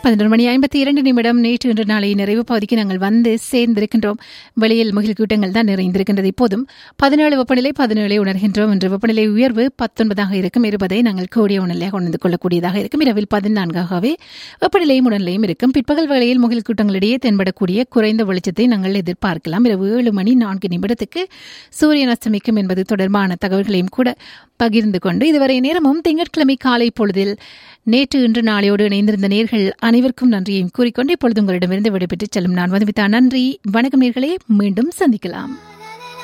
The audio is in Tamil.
பதினொரு மணி ஐம்பத்தி இரண்டு நிமிடம் நேற்று இன்று நாளை நிறைவு பகுதிக்கு நாங்கள் வந்து சேர்ந்திருக்கின்றோம் வெளியில் முகில் கூட்டங்கள் தான் நிறைந்திருக்கின்றது இப்போதும் பதினேழு வெப்பநிலை பதினேழை உணர்கின்றோம் என்று வெப்பநிலை உயர்வு பத்தொன்பதாக இருக்கும் இருபதை நாங்கள் கூடிய உணர்நிலையாக உணர்ந்து கொள்ளக்கூடியதாக இருக்கும் இரவில் பதினான்காகவே வெப்பநிலையும் உணர்நிலையும் இருக்கும் பிற்பகல் வேளையில் முகில் கூட்டங்களிடையே தென்படக்கூடிய குறைந்த வெளிச்சத்தை நாங்கள் எதிர்பார்க்கலாம் இரவு ஏழு மணி நான்கு நிமிடத்துக்கு சூரியன் அஸ்தமிக்கும் என்பது தொடர்பான தகவல்களையும் கூட பகிர்ந்து கொண்டு இதுவரை நேரமும் திங்கட்கிழமை காலை பொழுதில் நேற்று இன்று நாளையோடு இணைந்திருந்த நேர்கள் அனைவருக்கும் நன்றியையும் கூறிக்கொண்டு இப்பொழுது உங்களிடமிருந்து விடைபெற்று செல்லும் நான் மதுமிதா நன்றி வணக்கம் நேர்களே மீண்டும் சந்திக்கலாம்